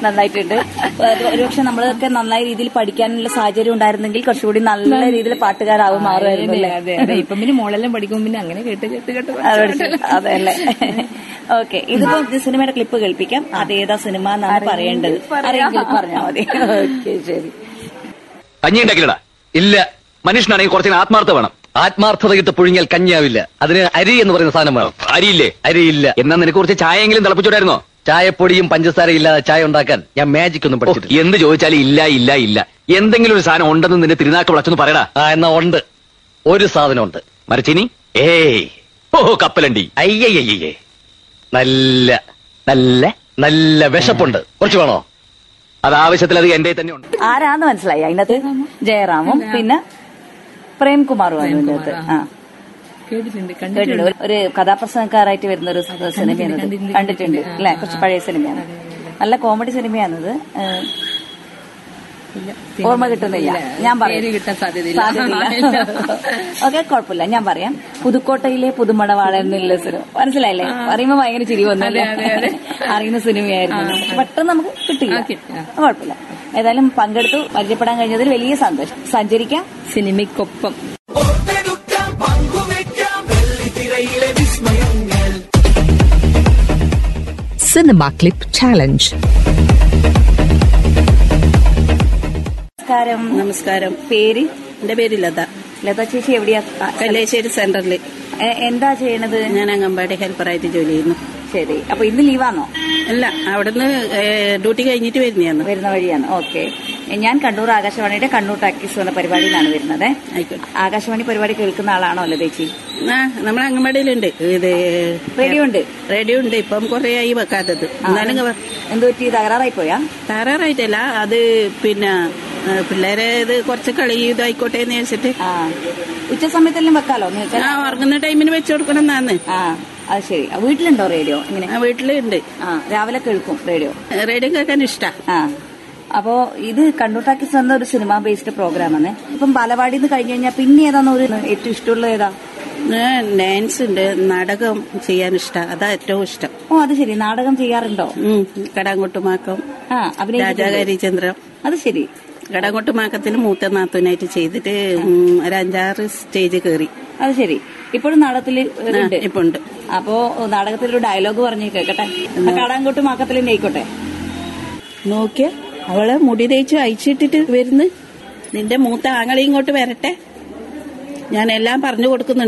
നന്നായിട്ടുണ്ട് അത് ഒരുപക്ഷെ നമ്മളൊക്കെ നന്നായ രീതിയിൽ പഠിക്കാനുള്ള സാഹചര്യം ഉണ്ടായിരുന്നെങ്കിൽ കുറച്ചുകൂടി നല്ല രീതിയിൽ പാട്ടുകാരാവും മാറുമായിരുന്നു അല്ലേ അതെ അതെ ഇപ്പം പിന്നെ മോളെല്ലാം പഠിക്കുമ്പോൾ പിന്നെ അങ്ങനെ കേട്ട് കേട്ട് കേട്ട് അത് പഠിച്ചു. അതെ അല്ലേ ഓക്കെ ഇതിപ്പോ ഇത് സിനിമയുടെ ക്ലിപ്പ് കേൾപ്പിക്കാം അത് ഏതാ സിനിമ എന്നാണ് പറയേണ്ടത് അറിയെങ്കിൽ പറഞ്ഞാൽ മതി ഓക്കെ ശരി കഞ്ഞി ഉണ്ടാക്കില്ലടാ ഇല്ല മനുഷ്യനാണെങ്കിൽ കുറച്ചിന് ആത്മാർത്ഥ വേണം ആത്മാർത്ഥത കിട്ട് പുഴുങ്ങിയാൽ കഞ്ഞിയാവില്ല അതിന് അരി എന്ന് പറയുന്ന സാധനം വേണം അരിയില്ലേ അരിയില്ല എന്നാ നിനക്ക് കുറച്ച് ചായയെങ്കിലും തിളപ്പിച്ചോടായിരുന്നോ ചായപ്പൊടിയും പഞ്ചസാര ഇല്ലാതെ ചായ ഉണ്ടാക്കാൻ ഞാൻ മാജിക് ഒന്നും പഠിച്ചിട്ടില്ല എന്ത് ചോദിച്ചാലും ഇല്ല ഇല്ല ഇല്ല എന്തെങ്കിലും ഒരു സാധനം ഉണ്ടെന്ന് നിന്റെ തിരുനാക്ക് വിളച്ചൊന്ന് പറയടാ ആ എന്നാ ഉണ്ട് ഒരു സാധനം ഉണ്ട് മരച്ചിനി ഏയ് ഓ കപ്പലണ്ടി അയ്യയ്യേ നല്ല നല്ല നല്ല വിശപ്പുണ്ട് കുറച്ച് വേണോ അത് ആവശ്യത്തിൽ അത് എന്റെ തന്നെ ഉണ്ട് ആരാന്ന് മനസ്സിലായി അതിനകത്ത് ജയറാമും പിന്നെ പ്രേംകുമാറും ആണ് ഇതിന്റെ അകത്ത് ആ കേട്ടിട്ടുണ്ട് കേട്ടിട്ടുണ്ട് ഒരു- ഒരു കഥാപ്രസംഗക്കാരായിട്ട് വരുന്ന ഒരു സിനിമയാണ് ഇത്. കണ്ടിട്ടുണ്ട് അല്ലെ കുറച്ച് പഴയ സിനിമയാണ് നല്ല കോമഡി സിനിമയാണിത് ഏഹ്, ഓർമ്മ കിട്ടുന്നില്ല ഞാൻ പേര് പറയാം കിട്ടാൻ സാധ്യതയില്ല ഓക്കെ കുഴപ്പമില്ല ഞാൻ പറയാം പുതുക്കോട്ടയിലെ പുതുമണവാള എന്നുള്ള സിനിമ മനസ്സിലായില്ലേ പറയുമ്പോ ഭയങ്കര ചിരി വന്നല്ലേ അറിയുന്ന സിനിമയായിരുന്നു പെട്ടെന്ന് നമുക്ക് കിട്ടില്ല ആ, കിട്ടി. ആ. കുഴപ്പമില്ല ഏതായാലും പങ്കെടുത്തു പരിചയപ്പെടാൻ കഴിഞ്ഞതിൽ വലിയ സന്തോഷം സഞ്ചരിക്കാം സിനിമയ്ക്കൊപ്പം Cinema Clip Challenge. നമസ്കാരം നമസ്കാരം പേര് എന്റെ പേര് ലത ലത ചേച്ചി എവിടെയാ കല്ലേശ്ശേരി സെന്ററിൽ എ- എന്താ ചെയ്യണത് ഞാൻ അംഗൻവാടി ഹെൽപ്പറായിട്ട് ജോലി ചെയ്യുന്നു ശരി അപ്പൊ ഇന്ന് ലീവാണോ അല്ല അവിടുന്ന് ഏഹ്, ഡ്യൂട്ടി കഴിഞ്ഞിട്ട് വരുന്നതാണ് വരുന്ന വഴിയാണ് ഓക്കെ ഞാൻ കണ്ണൂർ ആകാശവാണിയുടെ കണ്ണൂർ ടാക്കീസ് എന്ന പരിപാടിയിലാണ് വരുന്നത് ആയിക്കോട്ടെ ആകാശവാണി പരിപാടി കേൾക്കുന്ന ആളാണോ അല്ലേ ചേച്ചി ആ നമ്മളെ അംഗൻവാടിയിലുണ്ട് ഇത് റേഡിയോ ഉണ്ട് റേഡിയോ ഉണ്ട് ഇപ്പം കുറെ ആയി വെക്കാത്തത് എന്നാലും ഇങ്ങ- എന്ത് പറ്റി തകരാറായി പോയാ തകരാറായിട്ടല്ല അത് പിന്നെ ആ, പിള്ളേരെ ഇത് കുറച്ച് കളി ഇതായിക്കോട്ടെ എന്ന് വെച്ചിട്ട് ആ ഉച്ച സമയത്തെല്ലാം വെക്കാലോ എന്ന് വെച്ചാൽ ആ ഉറങ്ങുന്ന ടൈമിന് വെച്ചു കൊടുക്കണം എന്നാന്ന് ആ അത് ശരി ആ, വീട്ടിലുണ്ടോ റേഡിയോ ഇങ്ങനെ ആ വീട്ടിലുണ്ട് ആ രാവിലെ കേൾക്കും റേഡിയോ റേഡിയോ കേൾക്കാൻ ഇഷ്ടാ ആ അപ്പോ ഇത് കണ്ണൂർ ടാക്കീസ് എന്ന ഒരു സിനിമ ബേസ്ഡ് പ്രോഗ്രാം ആണ് ഇപ്പം ബാലവാടി നിന്ന് കഴിഞ്ഞു കഴിഞ്ഞാൽ പിന്നെ ഏതാന്ന് ഒരു ഏറ്റവും ഇഷ്ടമുള്ള ഏതാ ഡാൻസ് ഉണ്ട് നാടകം ചെയ്യാൻ ഇഷ്ടാ അതാ ഏറ്റവും ഇഷ്ടം ഓ അത് ശരി നാടകം ചെയ്യാറുണ്ടോ ഉം. കടാങ്കോട്ടുമാക്കം ആ അഭിനയിച്ചിട്ടുണ്ട്. രാജാകരിചന്ദ്രൻ അത് ശരി കടാങ്കോട്ടുമാക്കത്തിന് മൂത്ത നാത്തൂനായിട്ട് ചെയ്തിട്ട് ഉം, ഒരു അഞ്ചാറ് സ്റ്റേജ് കയറി അത് ശരി ഇപ്പോഴും നാടകത്തില് ഉണ്ട് ഇപ്പൊ ഉണ്ട് അപ്പോ നാടകത്തിലൊരു ഡയലോഗ് പറഞ്ഞു കേക്കട്ടെ കടാങ്കോട്ട് മാക്കത്തിൽ തന്നെ ആയിക്കോട്ടെ നോക്കിയ അവളെ മുടി തേച്ച് അയച്ചിട്ടിട്ട് വരുന്ന് നിന്റെ മൂത്ത ആങ്ങളെ ഇങ്ങോട്ട് വരട്ടെ ഞാൻ എല്ലാം പറഞ്ഞു കൊടുക്കുന്നുണ്ട്